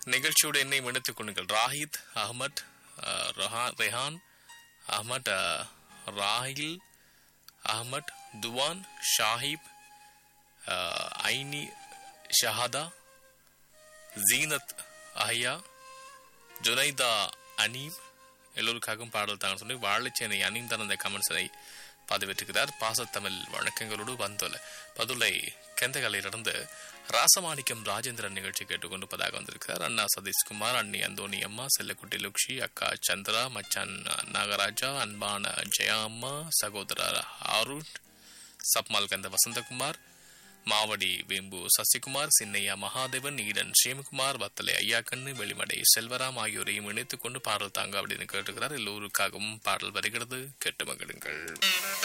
நிகழ்ச்சியோடு என்னை இணைத்துக் கொள்ளுங்கள் ராஹித் அஹ்மத் அஹ், ரஹா- ரெஹான் அஹ்மத் அஹ், ராஹில் அஹ்மத் துவான் ஷாஹிப் அஹ், ஐனி ஷஹாதா ஜீனத் அஹ்யா ஜுனைதா அனீம் எல்லோருக்காகவும் பாடல் தாங்க சொல்லி வாழைச்சேனை அனீம் தான் அந்த கமெண்ட்ஸை பதிவிட்டிருக்கிறார் பாசத்தமிழ் வணக்கங்களோடு வந்துள்ள பதுளை கெந்தகலையிலிருந்து ராசமாணிக்கம் ராஜேந்திரன் நிகழ்ச்சி கேட்டுக்கொண்டிருப்பதாக வந்திருக்கிறார் அண்ணா சதீஷ்குமார் அண்ணி அந்தோணி அம்மா செல்லக்குட்டி லுக்ஷி அக்கா சந்திரா மச்சான் நாகராஜா அன்பான ஜெயா அம்மா சகோதரர் அருண் சப்மால் கந்த வசந்தகுமார் மாவடி வேம்பு சசிகுமார் சின்னையா மகாதேவன் ஈடன் ஸ்ரீமகுமார் வத்தலை ஐயாக்கண்ணு வெளிமடை செல்வராம் ஆகியோரையும் இணைத்துக் கொண்டு பாடல் தாங்க அப்படின்னு கேட்டுக்கிறார் எல்லோருக்காகவும் பாடல் வருகிறது கேட்டு மகிழுங்கள்